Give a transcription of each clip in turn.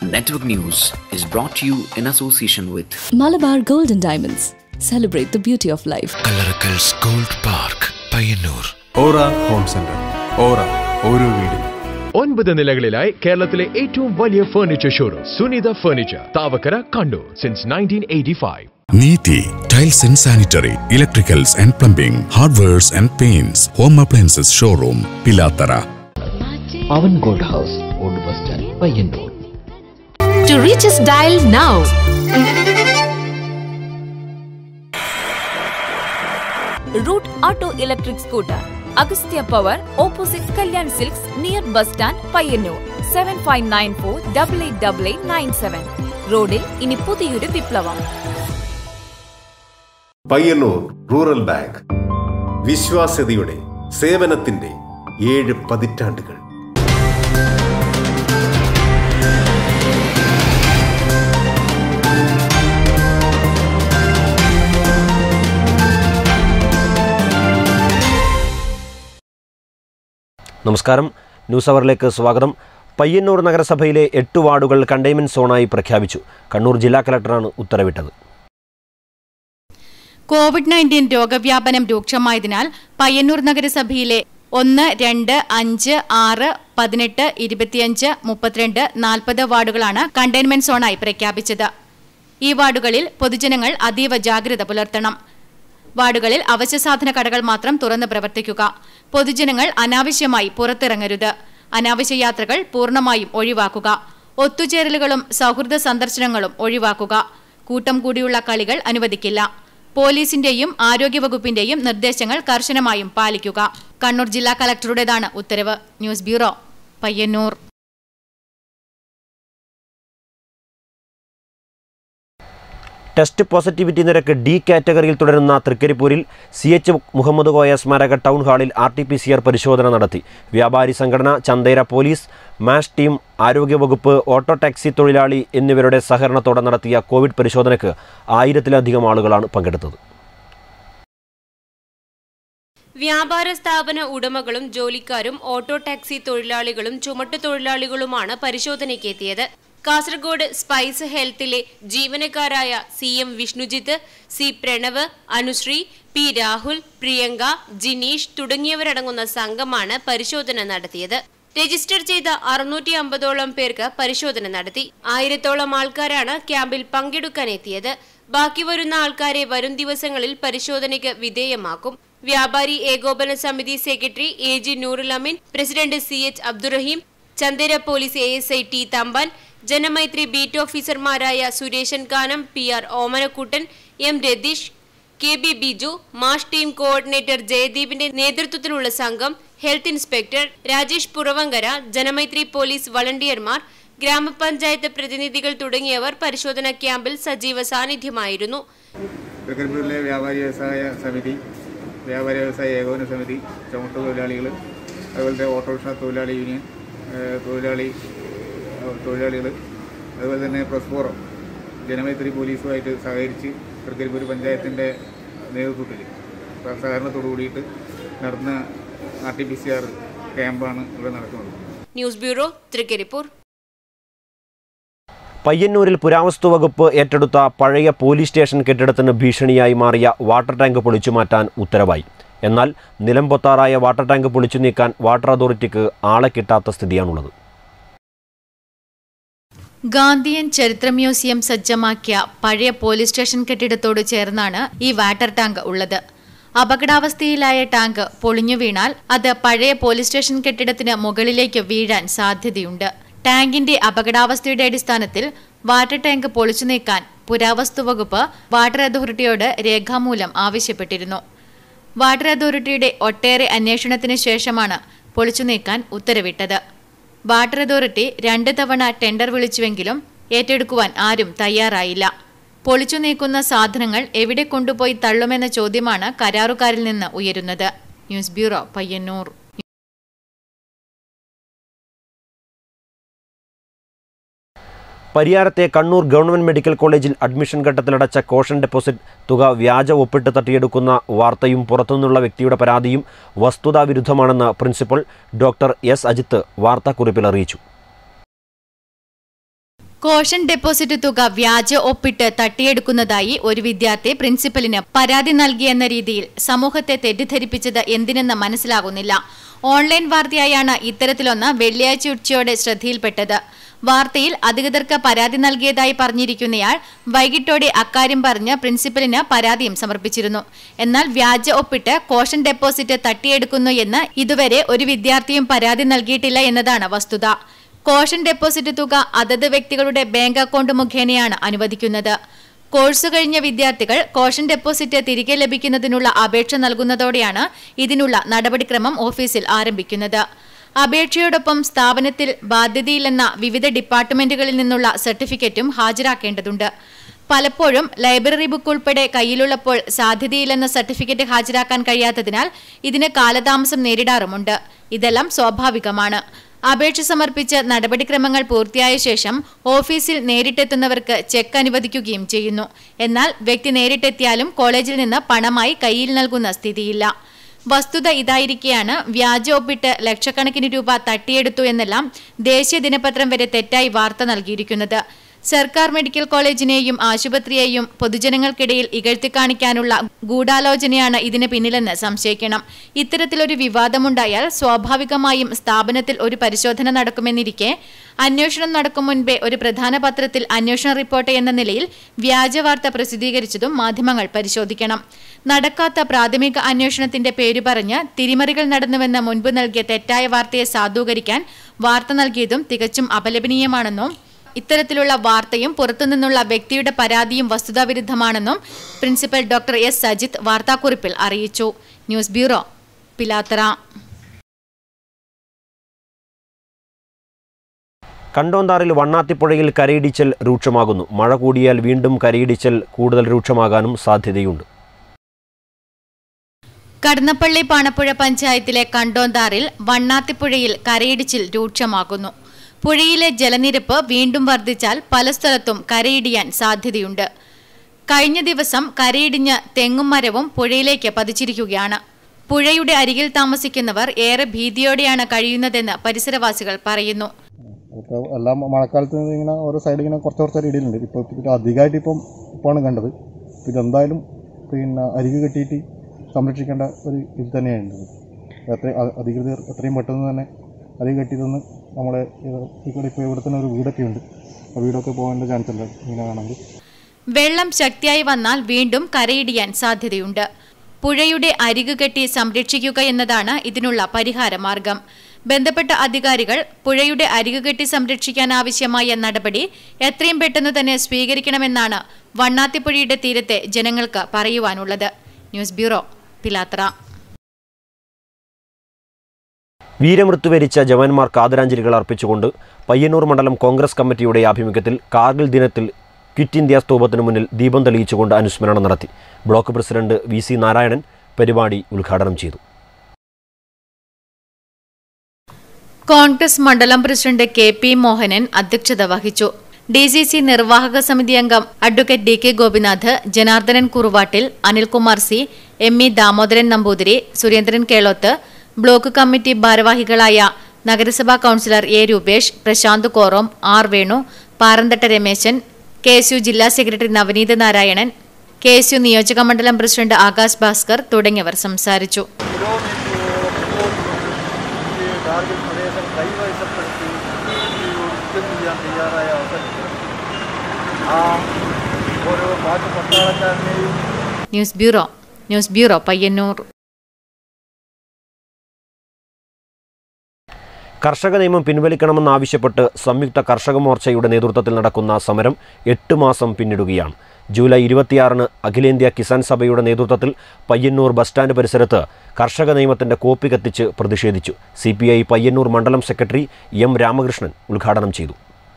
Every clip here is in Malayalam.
Network News is brought to you in association with Malabar Gold and Diamonds. Celebrate the beauty of life. Kallarakkals gold park Payyanur Aura home centre Aura ഓരോ വീടും ഒൻപത് നിലകളിലായി കേരളത്തിലെ ഏറ്റവും വലിയ furniture showroom Sunitha furniture Thavakkara Kannur since nineteen eighty five Neethi tiles and sanitary electricals and plumbing hardwares and paints home appliances showroom Pilathara Pavan gold house old bus stand Payyanur To reach us, dial now. Root Auto Electric Scooter. Agastya Power, opposite Kalyan Silks, near bus stand, Payyanur seven five nine four double eight double eight nine seven റോഡിൽ ഇനി പുതിയൊരു വിപ്ലവം പയ്യന്നൂർ റൂറൽ ബാങ്ക് വിശ്വാസ്യതയുടെ സേവനത്തിന്റെ ഏഴ് പതിറ്റാണ്ടുകൾ നമസ്കാരം ന്യൂസ് അവറിലേക്ക് സ്വാഗതം പയ്യന്നൂർ നഗരസഭയിലെ എട്ട് വാർഡുകൾ കണ്ടെയ്ൻമെന്റ് സോണായി പ്രഖ്യാപിച്ചു കണ്ണൂർ ജില്ലാ കലക്ടറാണ് ഉത്തരവിട്ടത് കോവിഡ് നയൻറ്റീൻ രോഗവ്യാപനം രൂക്ഷമായതിനാൽ പയ്യന്നൂർ നഗരസഭയിലെ ഒന്ന് രണ്ട് അഞ്ച് ആറ് പതിനെട്ട് ഇരുപത്തിയഞ്ച് മുപ്പത്തിരണ്ട് നാൽപ്പത് വാർഡുകളാണ് കണ്ടെയ്ൻമെന്റ് സോണായി പ്രഖ്യാപിച്ചത് ഈ വാർഡുകളിൽ പൊതുജനങ്ങൾ അതീവ ജാഗ്രത പുലർത്തണം വാർഡുകളിൽ അവശ്യസാധന കടകൾ മാത്രം തുറന്ന് പ്രവർത്തിക്കുക പൊതുജനങ്ങൾ അനാവശ്യമായി പുറത്തിറങ്ങരുത് അനാവശ്യ യാത്രകൾ പൂർണ്ണമായും ഒഴിവാക്കുക ഒത്തുചേരലുകളും സൗഹൃദ സന്ദർശനങ്ങളും ഒഴിവാക്കുക കൂട്ടം കൂടിയുള്ള കളികൾ അനുവദിക്കില്ല പോലീസിന്റെയും ആരോഗ്യവകുപ്പിന്റെയും നിർദ്ദേശങ്ങൾ കർശനമായും പാലിക്കുക കണ്ണൂർ ജില്ലാ കളക്ടറുടേതാണ് ഉത്തരവ് news bureau Payyanur test positivity നിരക്ക് ഡി കാറ്റഗറിയിൽ തുടരുന്ന തൃക്കരിപ്പൂരിൽ സി എച്ച് മുഹമ്മദ് കോയ സ്മാരക ടൗൺ ഹാളിൽ R T P C R പരിശോധന നടത്തി വ്യാപാരി സംഘടന ചന്തേര പോലീസ് മാഷ് ടീം ആരോഗ്യവകുപ്പ് ഓട്ടോ ടാക്സി തൊഴിലാളി എന്നിവരുടെ സഹകരണത്തോടെ നടത്തിയ കോവിഡ് പരിശോധനയ്ക്ക് ആയിരത്തിലധികം ആളുകളാണ് പങ്കെടുത്തത് വ്യാപാര സ്ഥാപന ഉടമകളും ജോലിക്കാരും ഓട്ടോ ടാക്സി തൊഴിലാളികളും ചുമട്ടുതൊഴിലാളികളുമാണ് പരിശോധനയ്ക്ക് എത്തിയത് കാസർഗോഡ് സ്പൈസ് ഹെൽത്തിലെ ജീവനക്കാരായ C M Vishnujith C Pranav Anusree P Rahul Priyanka Jineesh തുടങ്ങിയവരടങ്ങുന്ന സംഘമാണ് പരിശോധന നടത്തിയത് രജിസ്റ്റർ ചെയ്ത അറുന്നൂറ്റി അമ്പതോളം പേർക്ക് പരിശോധന നടത്തി ആയിരത്തോളം ആൾക്കാരാണ് ക്യാമ്പിൽ പങ്കെടുക്കാനെത്തിയത് ബാക്കി വരുന്ന ആൾക്കാരെ വരും ദിവസങ്ങളിൽ പരിശോധനയ്ക്ക് വിധേയമാക്കും വ്യാപാരി ഏകോപന സമിതി secretary A G Noorul Ameen president C H Abdurahim Chandera police A S I T Thampan Janamaithri beat ഓഫീസർമാരായ Sureshan Kanam P R Omanakuttan M Ratheesh K B Biju MASH team coordinator ജയദീപിന്റെ നേതൃത്വത്തിലുള്ള സംഘം health inspector Rajesh Puravankara Janamaithri police വളണ്ടിയർമാർ ഗ്രാമപഞ്ചായത്ത് പ്രതിനിധികൾ തുടങ്ങിയവർ പരിശോധനാ ക്യാമ്പിൽ സജീവ സാന്നിധ്യമായിരുന്നു തൃക്കരിപ്പൂരിലെ വ്യാപാരി വ്യവസായ സമിതി വ്യാപാരി വ്യവസായ ഏകോപന സമിതി ചുമട്ട് തൊഴിലാളികൾ അതുപോലത്തെ ഓട്ടോറിക്ഷ തൊഴിലാളി യൂണിയൻ ഏഹ് തൊഴിലാളി ഏഹ് തൊഴിലാളികൾ അതുപോലെ തന്നെ പ്രസ് ഫോറം ജനമൈത്രി പോലീസുമായിട്ട് സഹകരിച്ച് തൃക്കരിപ്പൂർ പഞ്ചായത്തിൻ്റെ നേതൃത്വത്തിൽ സഹകരണത്തോടു കൂടിയിട്ട് നടന്ന R T P C R ക്യാമ്പാണ് ഇവിടെ നടക്കുന്നത് ന്യൂസ് ബ്യൂറോ തൃക്കരിപ്പൂർ പയ്യന്നൂരിൽ പുരാവസ്തു വകുപ്പ് ഏറ്റെടുത്ത പഴയ പോലീസ് സ്റ്റേഷൻ കെട്ടിടത്തിന് ഭീഷണിയായി മാറിയ വാട്ടർ ടാങ്ക് പൊളിച്ചു മാറ്റാൻ ഉത്തരവായി എന്നാൽ നിലംപൊത്താറായ വാട്ടർ ടാങ്ക് പൊളിച്ചു നീക്കാൻ വാട്ടർ അതോറിറ്റിക്ക് ആളെ കിട്ടാത്ത സ്ഥിതിയാണുള്ളത് ഗാന്ധിയൻ ചരിത്ര മ്യൂസിയം സജ്ജമാക്കിയ പഴയ പോലീസ് സ്റ്റേഷൻ കെട്ടിടത്തോട് ചേർന്നാണ് ഈ വാട്ടർ ടാങ്ക് ഉള്ളത് അപകടാവസ്ഥയിലായ ടാങ്ക് പൊളിഞ്ഞു വീണാൽ അത് പഴയ പോലീസ് സ്റ്റേഷൻ കെട്ടിടത്തിന് മുകളിലേക്ക് വീഴാൻ സാധ്യതയുണ്ട് ടാങ്കിന്റെ അപകടാവസ്ഥയുടെ അടിസ്ഥാനത്തിൽ വാട്ടർ ടാങ്ക് പൊളിച്ചു നീക്കാൻ പുരാവസ്തു വകുപ്പ് വാട്ടർ അതോറിറ്റിയോട് രേഖാമൂലം ആവശ്യപ്പെട്ടിരുന്നു വാട്ടർ അതോറിറ്റിയുടെ ഒട്ടേറെ അന്വേഷണത്തിന് ശേഷമാണ് പൊളിച്ചു നീക്കാൻ ഉത്തരവിട്ടത് വാട്ടർ അതോറിറ്റി രണ്ട് തവണ ടെൻഡർ വിളിച്ചുവെങ്കിലും ഏറ്റെടുക്കുവാൻ ആരും തയ്യാറായില്ല പൊളിച്ചു നീക്കുന്ന സാധനങ്ങൾ എവിടെ കൊണ്ടുപോയി തള്ളുമെന്ന ചോദ്യമാണ് കരാറുകാരിൽ നിന്ന് ഉയരുന്നത് ന്യൂസ് ബ്യൂറോ പയ്യന്നൂർ പരിയാരത്തെ കണ്ണൂർ ഗവൺമെന്റ് മെഡിക്കൽ കോളേജിൽ അഡ്മിഷൻ ഘട്ടത്തിലടച്ച കോഷൻ ഡെപ്പോസിറ്റ് തുക വ്യാജ ഒപ്പിട്ട് തട്ടിയെടുക്കുന്ന വാർത്തയും പുറത്തുനിന്നുള്ള വ്യക്തിയുടെ പരാതിയും വസ്തുതാവിരുദ്ധമാണെന്ന് പ്രിൻസിപ്പൽ ഡോക്ടർ എസ് അജിത്ത് വാർത്താക്കുറിപ്പിൽ അറിയിച്ചു കോഷൻ ഡെപ്പോസിറ്റ് തുക വ്യാജ ഒപ്പിട്ട് തട്ടിയെടുക്കുന്നതായി ഒരു വിദ്യാർത്ഥി പ്രിൻസിപ്പലിന് പരാതി നൽകിയെന്ന രീതിയിൽ സമൂഹത്തെ തെറ്റിദ്ധരിപ്പിച്ചത് എന്തിനെന്ന് മനസ്സിലാകുന്നില്ല ഓൺലൈൻ വാർത്തയായാണ് ഇത്തരത്തിലൊന്ന് വെള്ളിയാഴ്ച ഉച്ചയോടെ ശ്രദ്ധയിൽപ്പെട്ടത് വാർത്തയിൽ അധികൃതർക്ക് പരാതി നൽകിയതായി പറഞ്ഞിരിക്കുന്നയാൾ വൈകിട്ടോടെ അക്കാര്യം പറഞ്ഞ് പ്രിൻസിപ്പലിന് പരാതിയും സമർപ്പിച്ചിരുന്നു എന്നാൽ വ്യാജ ഒപ്പിട്ട് കോഷൻ ഡെപ്പോസിറ്റ് തട്ടിയെടുക്കുന്നു എന്ന് ഇതുവരെ ഒരു വിദ്യാർത്ഥിയും പരാതി നൽകിയിട്ടില്ല എന്നതാണ് വസ്തുത കോഷൻ ഡെപ്പോസിറ്റ് തുക അതത് വ്യക്തികളുടെ ബാങ്ക് അക്കൗണ്ട് മുഖേനയാണ് അനുവദിക്കുന്നത് കോഴ്സ് കഴിഞ്ഞ വിദ്യാർത്ഥികൾ കോഷൻ ഡെപ്പോസിറ്റ് തിരികെ ലഭിക്കുന്നതിനുള്ള അപേക്ഷ നൽകുന്നതോടെയാണ് ഇതിനുള്ള നടപടിക്രമം ഓഫീസിൽ ആരംഭിക്കുന്നത് അപേക്ഷയോടൊപ്പം സ്ഥാപനത്തിൽ ബാധ്യതയില്ലെന്ന വിവിധ ഡിപ്പാർട്ട്മെന്റുകളിൽ നിന്നുള്ള സർട്ടിഫിക്കറ്റും ഹാജരാക്കേണ്ടതുണ്ട് പലപ്പോഴും ലൈബ്രറി ബുക്ക് ഉൾപ്പെടെ കയ്യിലുള്ളപ്പോൾ സാധ്യതയില്ലെന്ന സർട്ടിഫിക്കറ്റ് ഹാജരാക്കാൻ കഴിയാത്തതിനാൽ ഇതിന് കാലതാമസം നേരിടാറുമുണ്ട് ഇതെല്ലാം സ്വാഭാവികമാണ് അപേക്ഷ സമർപ്പിച്ച് നടപടിക്രമങ്ങൾ പൂർത്തിയായ ശേഷം ഓഫീസിൽ നേരിട്ടെത്തുന്നവർക്ക് ചെക്ക് അനുവദിക്കുകയും ചെയ്യുന്നു എന്നാൽ വ്യക്തി നേരിട്ടെത്തിയാലും കോളേജിൽ നിന്ന് പണമായി കയ്യിൽ നൽകുന്ന സ്ഥിതിയില്ല വസ്തുത ഇതായിരിക്കെയാണ് വ്യാജ ഒപ്പിട്ട് ലക്ഷക്കണക്കിന് രൂപ തട്ടിയെടുത്തു എന്നെല്ലാം ദേശീയ ദിനപത്രം വരെ തെറ്റായി വാർത്ത നൽകിയിരിക്കുന്നത് സർക്കാർ മെഡിക്കൽ കോളേജിനെയും ആശുപത്രിയെയും പൊതുജനങ്ങൾക്കിടയിൽ ഇകഴ്ത്തിക്കാണിക്കാനുള്ള ഗൂഢാലോചനയാണ് ഇതിന് പിന്നിലെന്ന് സംശയിക്കണം ഇത്തരത്തിലൊരു വിവാദമുണ്ടായാൽ സ്വാഭാവികമായും സ്ഥാപനത്തിൽ ഒരു പരിശോധന നടക്കുമെന്നിരിക്കെ അന്വേഷണം നടക്കും മുൻപേ ഒരു പ്രധാന പത്രത്തിൽ അന്വേഷണ റിപ്പോർട്ട് എന്ന നിലയിൽ വ്യാജവാർത്ത പ്രസിദ്ധീകരിച്ചതും മാധ്യമങ്ങൾ പരിശോധിക്കണം നടക്കാത്ത പ്രാഥമിക അന്വേഷണത്തിന്റെ പേര് പറഞ്ഞ് തിരിമറികൾ നടന്നുവെന്ന് മുൻപ് നൽകിയ തെറ്റായ വാർത്തയെ സാധൂകരിക്കാൻ വാർത്ത നൽകിയതും തികച്ചും അപലപനീയമാണെന്നും ഇത്തരത്തിലുള്ള വാർത്തയും പുറത്തുനിന്നുള്ള വ്യക്തിയുടെ പരാതിയും വസ്തുതാവിരുദ്ധമാണെന്നും പ്രിൻസിപ്പൽ ഡോക്ടർ എസ് സജിത്ത് വാർത്താക്കുറിപ്പിൽ അറിയിച്ചു ന്യൂസ് ബ്യൂറോ പിലാത്തറ കണ്ടോന്താറിൽ വണ്ണാത്തിപ്പുഴയിൽ കരയിടിച്ചൽ രൂക്ഷമാകുന്നു മഴ കൂടിയാൽ വീണ്ടും കരയിടിച്ചൽ കൂടുതൽ രൂക്ഷമാകാനും സാധ്യതയുണ്ട് കടന്നപ്പള്ളി പാണപ്പുഴ പഞ്ചായത്തിലെ കണ്ടോന്താറിൽ വണ്ണാത്തിപ്പുഴയിൽ കരയിടിച്ചിൽ രൂക്ഷമാകുന്നു പുഴയിലെ ജലനിരപ്പ് വീണ്ടും വർദ്ധിച്ചാൽ പല സ്ഥലത്തും കരയിടിയാൻ സാധ്യതയുണ്ട് കഴിഞ്ഞ ദിവസം കരയിടിഞ്ഞ് തെങ്ങും മരവും പുഴയിലേക്ക് പതിച്ചിരിക്കുകയാണ് പുഴയുടെ അരികിൽ താമസിക്കുന്നവർ ഏറെ ഭീതിയോടെയാണ് കഴിയുന്നതെന്ന് പരിസരവാസികൾ പറയുന്നു ഇപ്പോൾ എല്ലാ മഴക്കാലത്ത് ഇങ്ങനെ ഓരോ സൈഡ് ഇങ്ങനെ കുറച്ച് കുറച്ച് ഇടയിലുണ്ട് ഇപ്പോൾ ഇപ്പോൾ അധികമായിട്ട് ഇപ്പം ഇപ്പോഴാണ് കണ്ടത് അപ്പോൾ ഇതെന്തായാലും പിന്നെ അരികു കെട്ടിയിട്ട് സംരക്ഷിക്കേണ്ട ഒരു ഇത് തന്നെയാണ് എത്ര അധികൃതർ എത്രയും പെട്ടെന്ന് തന്നെ അരികു കെട്ടിയതൊന്ന് നമ്മളെ ഇവിടെ ഇപ്പോൾ ഇവിടെ തന്നെ ഒരു വീടൊക്കെ ഉണ്ട് ആ വീടൊക്കെ പോകാനുള്ള ചാൻസ് ഉണ്ട് ഇങ്ങനെ വേണമെങ്കിൽ വെള്ളം ശക്തിയായി വന്നാൽ വീണ്ടും കരയിടിയാൻ സാധ്യതയുണ്ട് പുഴയുടെ അരികു കെട്ടി സംരക്ഷിക്കുക എന്നതാണ് ഇതിനുള്ള പരിഹാര മാർഗം ബന്ധപ്പെട്ട അധികാരികൾ പുഴയുടെ അരികു കെട്ടി സംരക്ഷിക്കാൻ ആവശ്യമായ നടപടി എത്രയും പെട്ടെന്ന് തന്നെ സ്വീകരിക്കണമെന്നാണ് വണ്ണാത്തിപ്പുഴയുടെ തീരത്തെ ജനങ്ങൾക്ക് പറയുവാനുള്ളത് ന്യൂസ് ബ്യൂറോ പിലാത്ര വീരമൃത്യു വരിച്ച ജവാന്മാർക്ക് ആദരാഞ്ജലികൾ അർപ്പിച്ചുകൊണ്ട് പയ്യന്നൂർ മണ്ഡലം കോൺഗ്രസ് കമ്മിറ്റിയുടെ ആഭിമുഖ്യത്തിൽ കാർഗിൽ ദിനത്തിൽ ക്വിറ്റ് ഇന്ത്യ സ്തൂപത്തിനു മുന്നിൽ ദീപം തെളിയിച്ചുകൊണ്ട് അനുസ്മരണം നടത്തി block president V C Narayanan പരിപാടി ഉദ്ഘാടനം ചെയ്തു കോൺഗ്രസ് മണ്ഡലം പ്രസിഡന്റ് കെ പി മോഹനൻ അധ്യക്ഷത വഹിച്ചു ഡി സി സി നിർവാഹക സമിതി അംഗം advocate D K Gopinath Janardhanan Kuruvattil Anilkumar C M E Damodaran Namboothiri Surendran Keloth block committee ഭാരവാഹികളായ നഗരസഭാ councillor A Rupesh Prashanth Korom R Venu Paranthatta Rameshan K S U ജില്ലാ secretary Navaneeth Narayanan K S U നിയോജക മണ്ഡലം പ്രസിഡന്റ് ആകാശ് ഭാസ്കർ തുടങ്ങിയവർ സംസാരിച്ചു കാർഗിൽ പ്രദേശം കൈവശപ്പെടുത്തി ഈ യുദ്ധം ചെയ്യാൻ തയ്യാറായ അവസരത്തിൽ ആ ഓരോ പാട്ട് പട്ടാളക്കാരനെയും news bureau news bureau Payyanur കർഷക നിയമം പിൻവലിക്കണമെന്നാവശ്യപ്പെട്ട് സംയുക്ത കർഷക മോർച്ചയുടെ നേതൃത്വത്തിൽ നടക്കുന്ന സമരം എട്ട് മാസം പിന്നിടുകയാണ് ജൂലൈ ഇരുപത്തിയാറിന് അഖിലേന്ത്യാ കിസാൻ സഭയുടെ നേതൃത്വത്തിൽ പയ്യന്നൂർ ബസ് സ്റ്റാൻഡ് പരിസരത്ത് കർഷക നിയമത്തിന്റെ കോപ്പി കത്തിച്ച് പ്രതിഷേധിച്ചു സി പയ്യന്നൂർ മണ്ഡലം സെക്രട്ടറി എം രാമകൃഷ്ണൻ ഉദ്ഘാടനം ചെയ്തു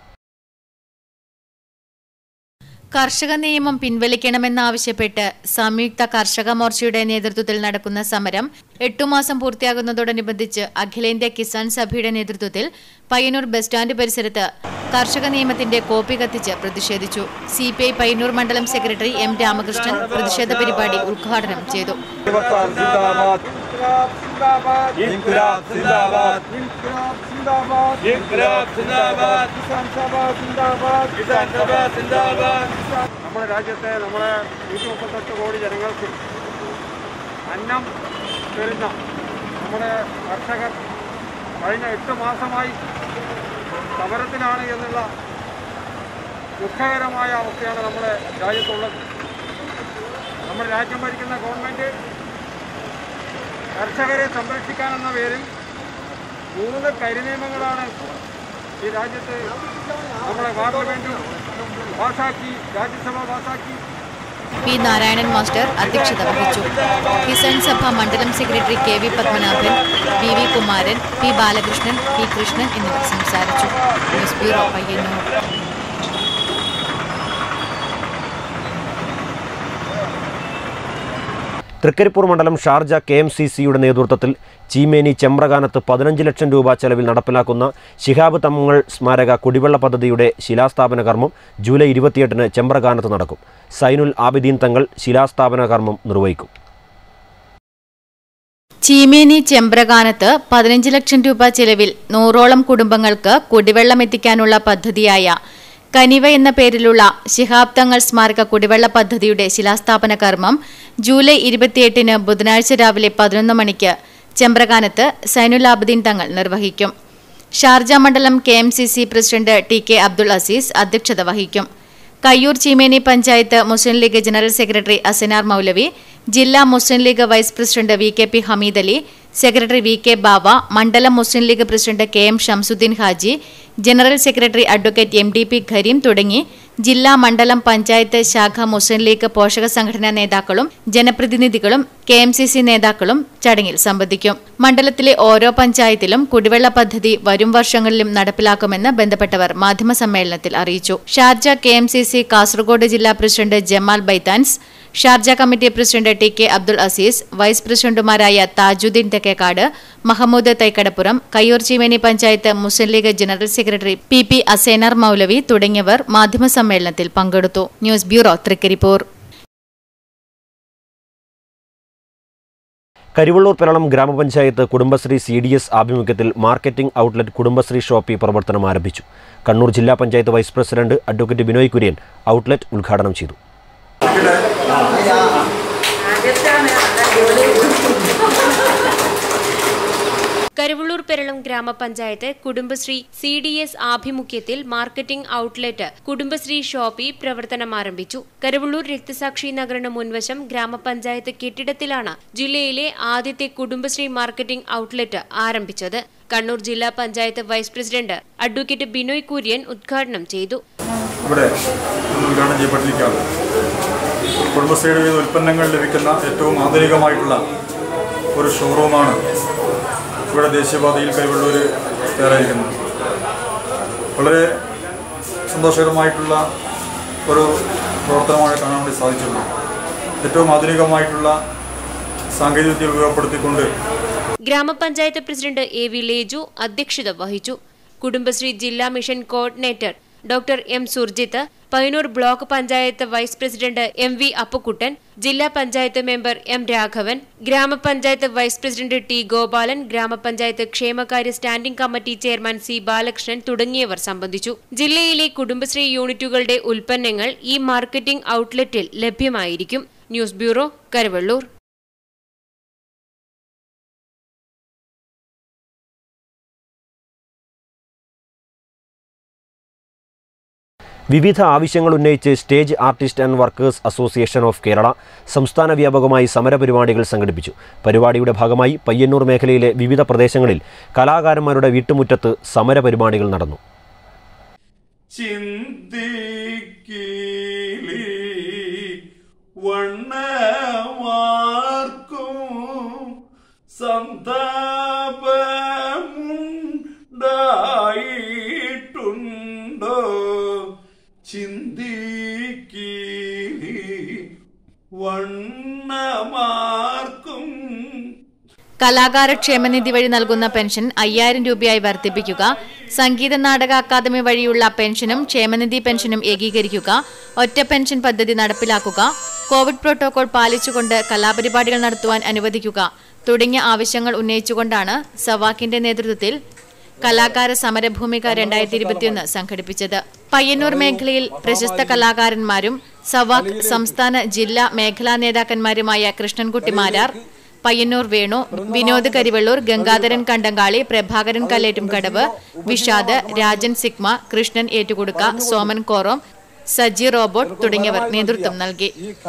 കർഷക നിയമം പിൻവലിക്കണമെന്നാവശ്യപ്പെട്ട് സംയുക്ത കർഷക മോർച്ചയുടെ നേതൃത്വത്തിൽ നടക്കുന്ന സമരം എട്ടു മാസം പൂർത്തിയാകുന്നതോടനുബന്ധിച്ച് അഖിലേന്ത്യാ കിസാൻ സഭയുടെ നേതൃത്വത്തിൽ പയ്യന്നൂർ ബസ് സ്റ്റാൻഡ് പരിസരത്ത് കർഷക നിയമത്തിന്റെ കോപ്പി കത്തിച്ച് പ്രതിഷേധിച്ചു സി പി ഐ പയ്യന്നൂർ മണ്ഡലം സെക്രട്ടറി എം രാമകൃഷ്ണൻ പ്രതിഷേധ പരിപാടി ഉദ്ഘാടനം ചെയ്തു जिंदाबाद സിന്ദാബാദ് ഇൻക്ലാബ് സിന്ദാബാദ് ഇൻക്ലാബ് സിന്ദാബാദ് ഇൻക്ലാബ് സിന്ദാബാദ് കിസാൻ സഭ സിന്ദാബാദ് കിസാൻ സഭ സിന്ദാബാദ് നമ്മുടെ രാജ്യത്തെ നമ്മുടെ നൂറ്റി മുപ്പത്തെട്ട് കോടി ജനങ്ങൾക്ക് അന്നം തരുന്ന നമ്മുടെ കർഷകർ കഴിഞ്ഞ എട്ട് മാസമായി സമരത്തിലാണ് എന്നുള്ള ദുഃഖകരമായ അവസ്ഥയാണ് നമ്മുടെ രാജ്യത്തുള്ളത് നമ്മുടെ രാജ്യം ഭരിക്കുന്ന ഗവൺമെൻറ് കർഷകരെ സംരക്ഷിക്കാനെന്ന പേരിൽ മൂന്ന് കരിനിയമങ്ങളാണ് ഈ രാജ്യത്ത് നമ്മുടെ പാർലമെൻറ്റും പാസാക്കി രാജ്യസഭ പാസാക്കി പി നാരായണൻ മാസ്റ്റർ അധ്യക്ഷത വഹിച്ചു കിസാൻ സഭ മണ്ഡലം secretary K V Padmanabhan V V Kumaran P Balakrishnan P Krishnan എന്നിവർ സംസാരിച്ചു ന്യൂസ് ബ്യൂറോ പയ്യന്നൂർ തൃക്കരിപ്പൂർ മണ്ഡലം ഷാർജ കെ എം സി സിയുടെ നേതൃത്വത്തിൽ ചീമേനി ചെമ്പ്രകാനത്ത് പതിനഞ്ച് ലക്ഷം രൂപ ചെലവിൽ നടപ്പിലാക്കുന്ന ശിഹാബ് തമ്മങ്ങൾ സ്മാരക കുടിവെള്ള പദ്ധതിയുടെ ശിലാസ്ഥാപന കർമ്മം ജൂലൈ ഇരുപത്തിയെട്ടിന് ചെമ്പ്രകാനത്ത് നടക്കും സൈനുൽ ആബിദീൻ തങ്ങൾ ശിലാസ്ഥാപന കർമ്മം നിർവഹിക്കും ചീമേനി ചെമ്പ്രകാനത്ത് പതിനഞ്ച് ലക്ഷം രൂപ ചെലവിൽ നൂറോളം കുടുംബങ്ങൾക്ക് കുടിവെള്ളം എത്തിക്കാനുള്ള പദ്ധതിയായ കനിവ എന്ന പേരിലുള്ള ശിഹാബ് തങ്ങൾ സ്മാരക കുടിവെള്ള പദ്ധതിയുടെ ശിലാസ്ഥാപന കർമ്മം ജൂലൈ ഇരുപത്തിയെട്ടിന് ബുധനാഴ്ച രാവിലെ പതിനൊന്ന് മണിക്ക് ചെമ്പ്രകാനത്ത് സൈനുലാബുദ്ദീൻ തങ്ങൾ നിർവഹിക്കും ഷാർജ മണ്ഡലം K M C C president T K Abdul Azeez അധ്യക്ഷത വഹിക്കും കയ്യൂർ ചീമേനി പഞ്ചായത്ത് മുസ്ലിം ലീഗ് ജനറൽ സെക്രട്ടറി അസനാർ മൗലവി ജില്ലാ Muslim League vice president V K P Hameed Ali secretary V K Bava മണ്ഡലം Muslim League president K M Shamsuddeen Haji general secretary advocate M D P Khareem തുടങ്ങി ജില്ലാ മണ്ഡലം പഞ്ചായത്ത് ശാഖ മുസ്ലിം ലീഗ് പോഷക സംഘടനാ നേതാക്കളും ജനപ്രതിനിധികളും കെ എം സി സി നേതാക്കളും ചടങ്ങിൽ സംബന്ധിക്കും മണ്ഡലത്തിലെ ഓരോ പഞ്ചായത്തിലും കുടിവെള്ള പദ്ധതി വരും വർഷങ്ങളിലും നടപ്പിലാക്കുമെന്ന് ബന്ധപ്പെട്ടവർ മാധ്യമസമ്മേളനത്തിൽ അറിയിച്ചു Sharjah K M C C Kasaragod ജില്ലാ president Jamal Baithans Sharjah committee president T K Abdul Azeez vice പ്രസിഡന്റുമാരായ Thajuddeen Thekkekkad Mahmood Thaikkadappuram Kayyur Cheemeni panchayat Muslim League general secretary P P Asenar Moulavi തുടങ്ങിയവർ മാധ്യമസമ്മേളനത്തിൽ പങ്കെടുത്തു ന്യൂസ് ബ്യൂറോ തൃക്കരിപ്പൂർ കരിവള്ളൂർ പെരളം ഗ്രാമപഞ്ചായത്ത് കുടുംബശ്രീ സി ഡി എസ് ആഭിമുഖ്യത്തിൽ മാർക്കറ്റിംഗ് ഔട്ട്ലെറ്റ് കുടുംബശ്രീ ഷോപ്പി പ്രവർത്തനം ആരംഭിച്ചു കണ്ണൂർ ജില്ലാ panchayat vice president advocate Binoy Kurian outlet ഉദ്ഘാടനം ചെയ്തു കരുവള്ളൂർ പെരളം ഗ്രാമപഞ്ചായത്ത് കുടുംബശ്രീ സി ഡി എസ് ആഭിമുഖ്യത്തിൽ മാർക്കറ്റിംഗ് ഔട്ട്ലെറ്റ് കുടുംബശ്രീ ഷോപ്പി പ്രവർത്തനം ആരംഭിച്ചു കരുവള്ളൂർ രക്തസാക്ഷി നഗറിന് മുൻവശം ഗ്രാമപഞ്ചായത്ത് കെട്ടിടത്തിലാണ് ജില്ലയിലെ ആദ്യത്തെ കുടുംബശ്രീ മാർക്കറ്റിംഗ് ഔട്ട്ലെറ്റ് ആരംഭിച്ചത് കണ്ണൂർ ജില്ലാ panchayat vice president advocate Binoy Kurian ഉദ്ഘാടനം ചെയ്തു ഇവിടെ ഉദ്ഘാടനം ചെയ്യപ്പെട്ടിരിക്കുകയാണ് കുടുംബശ്രീയുടെ വിവിധ ഉൽപ്പന്നങ്ങൾ ലഭിക്കുന്ന ഏറ്റവും ആധുനികമായിട്ടുള്ള ഒരു ഷോറൂമാണ് ഇവിടെ ദേശീയപാതയിൽ കൈവള്ളൂർ തയ്യാറായിരിക്കുന്നത് വളരെ സന്തോഷകരമായിട്ടുള്ള ഒരു പ്രവർത്തനമാണ് കാണാൻ വേണ്ടി സാധിച്ചിട്ടുള്ളത് ഏറ്റവും ആധുനികമായിട്ടുള്ള സാങ്കേതികവിദ്യ ഉപയോഗപ്പെടുത്തിക്കൊണ്ട് ഗ്രാമപഞ്ചായത്ത് പ്രസിഡന്റ് എ വി ലേജു അധ്യക്ഷത വഹിച്ചു കുടുംബശ്രീ ജില്ലാ mission coordinator doctor M Surjith Payyanur block panchayat vice president M V Appukuttan ജില്ലാ പഞ്ചായത്ത് മെമ്പർ എം രാഘവൻ ഗ്രാമപഞ്ചായത്ത് വൈസ് പ്രസിഡന്റ് ടി ഗോപാലൻ ഗ്രാമപഞ്ചായത്ത് ക്ഷേമകാര്യ standing committee chairman C Balakrishnan തുടങ്ങിയവർ സംബന്ധിച്ചു ജില്ലയിലെ കുടുംബശ്രീ യൂണിറ്റുകളുടെ ഉൽപ്പന്നങ്ങൾ ഈ മാർക്കറ്റിംഗ് ഔട്ട്ലെറ്റിൽ ലഭ്യമായിരിക്കും ന്യൂസ് ബ്യൂറോ കരുവള്ളൂർ വിവിധ ആവശ്യങ്ങൾ ഉന്നയിച്ച് stage artist and workers association of Kerala സംസ്ഥാന വ്യാപകമായി സമരപരിപാടികൾ സംഘടിപ്പിച്ചു പരിപാടിയുടെ ഭാഗമായി പയ്യന്നൂർ മേഖലയിലെ വിവിധ പ്രദേശങ്ങളിൽ കലാകാരന്മാരുടെ വീട്ടുമുറ്റത്ത് സമരപരിപാടികൾ നടന്നു വണ്ണമാർക്കും സന്താപമുണ്ടായിട്ടുണ്ടോ ചിന്തിക്കീ വണ്ണമാർക്കും കലാകാര ക്ഷേമനിധി വഴി നൽകുന്ന പെൻഷൻ അയ്യായിരം രൂപയായി വർദ്ധിപ്പിക്കുക സംഗീത നാടക അക്കാദമി വഴിയുള്ള പെൻഷനും ക്ഷേമനിധി പെൻഷനും ഏകീകരിക്കുക ഒറ്റ പെൻഷൻ പദ്ധതി നടപ്പിലാക്കുക കോവിഡ് പ്രോട്ടോകോൾ പാലിച്ചുകൊണ്ട് കലാപരിപാടികൾ നടത്തുവാൻ അനുവദിക്കുക തുടങ്ങിയ ആവശ്യങ്ങൾ ഉന്നയിച്ചുകൊണ്ടാണ് സവാക്കിന്റെ നേതൃത്വത്തിൽ കലാകാര സമരഭൂമിക രണ്ടായിരത്തി ഇരുപത്തിയൊന്ന് സംഘടിപ്പിച്ചത് പയ്യന്നൂർ മേഖലയിൽ പ്രശസ്ത കലാകാരന്മാരും സവാക്ക് സംസ്ഥാന ജില്ലാ മേഖലാ നേതാക്കന്മാരുമായ കൃഷ്ണൻകുട്ടി മാരാർ പയ്യന്നൂർ വേണു വിനോദ് കരിവള്ളൂർ ഗംഗാധരൻ കണ്ടങ്കാളി പ്രഭാകരൻ കല്ലേറ്റും കടവ് വിഷാദ് രാജൻ സിഗ്മ കൃഷ്ണൻ ഏറ്റുകൊടുക്ക സോമൻ കോറോം സജി റോബോട്ട് തുടങ്ങിയവർ നേതൃത്വം നൽകി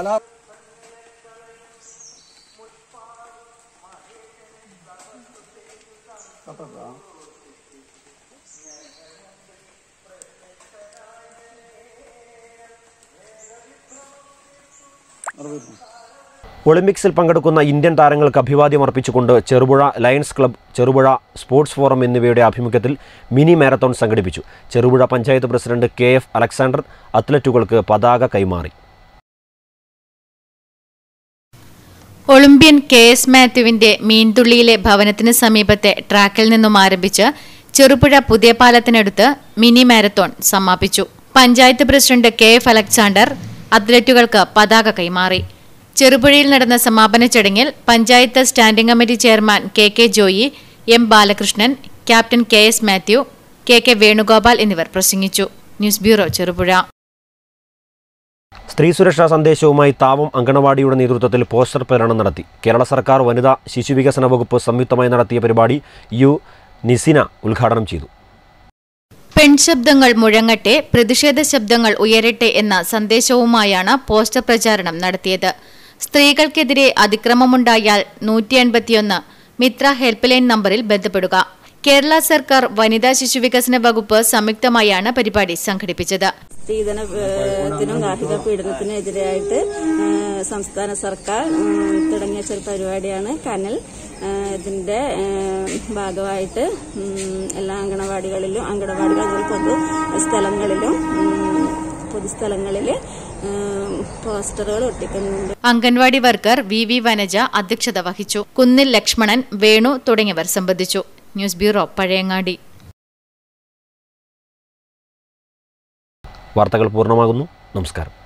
ഒളിമ്പിക്സിൽ പങ്കെടുക്കുന്ന ഇന്ത്യൻ താരങ്ങൾക്ക് അഭിവാദ്യം അർപ്പിച്ചുകൊണ്ട് Cherupuzha lions club Cherupuzha sports forum എന്നിവയുടെ ആഭിമുഖ്യത്തിൽ മിനി മാരത്തോൺ സംഘടിപ്പിച്ചു Cherupuzha panchayat president K F Alexander അത്ലറ്റുകൾക്ക് പതാക കൈമാറി ഒളിമ്പ്യൻ കെ എസ് മാത്യുവിന്റെ മീൻതുള്ളിയിലെ ഭവനത്തിന് സമീപത്തെ ട്രാക്കിൽ നിന്നും ആരംഭിച്ച് ചെറുപുഴ പുതിയ പാലത്തിനടുത്ത് മിനി മാരത്തോൺ സമാപിച്ചു panchayat president K F Alexander അത്ലറ്റുകൾക്ക് പതാക കൈമാറി ചെറുപുഴയിൽ നടന്ന സമാപന ചടങ്ങിൽ panchayat standing committee chairman K K Joy M Balakrishnan captain K S Mathew K K Venugopal എന്നിവർ പ്രസംഗിച്ചു ന്യൂസ് ബ്യൂറോ ചെറുപുഴ സ്ത്രീ സുരക്ഷാ സന്ദേശവുമായി താവം അങ്കണവാടിയുടെ നേതൃത്വത്തിൽ പോസ്റ്റർ പ്രചരണം നടത്തി കേരള സർക്കാർ വനിതാ ശിശുവികസന വകുപ്പ് സംയുക്തമായി നടത്തിയ പരിപാടി യു നിസിന ഉദ്ഘാടനം ചെയ്തു പെൺശബ്ദങ്ങൾ മുഴങ്ങട്ടെ പ്രതിഷേധ ശബ്ദങ്ങൾ ഉയരട്ടെ എന്ന സന്ദേശവുമായാണ് പോസ്റ്റർ പ്രചാരണം നടത്തിയത് സ്ത്രീകൾക്കെതിരെ അതിക്രമമുണ്ടായാൽ നൂറ്റി എൺപത്തിയൊന്ന് മിത്ര ഹെൽപ്പ് ലൈൻ നമ്പറിൽ ബന്ധപ്പെടുക കേരള സർക്കാർ വനിതാ ശിശുവികസന വകുപ്പ് സംയുക്തമായാണ് പരിപാടി സംഘടിപ്പിച്ചത് സ്ത്രീധനത്തിനും ഗാർഹിക പീഡനത്തിനും എതിരായിട്ട് ഏഹ്, സംസ്ഥാന സർക്കാർ ഉം, തുടങ്ങിയ ചെറു പരിപാടിയാണ് കനൽ ഏഹ്, ഇതിന്റെ ഏഹ്, ഭാഗമായിട്ട് ഉം, എല്ലാ അങ്കണവാടികളിലും അങ്കണവാടികൾ അതുപോലെ പൊതു സ്ഥലങ്ങളിലും ഉം, പൊതുസ്ഥലങ്ങളിൽ ഏഹ്, പോസ്റ്ററുകൾ ഒട്ടിക്കുന്നുണ്ട് anganwadi worker V V Vanaja അധ്യക്ഷത വഹിച്ചു കുന്നിൽ ലക്ഷ്മണൻ വേണു തുടങ്ങിയവർ സംബന്ധിച്ചു ന്യൂസ് ബ്യൂറോ പഴയങ്ങാടി വാർത്തകൾ പൂർണ്ണമാകുന്നു നമസ്കാരം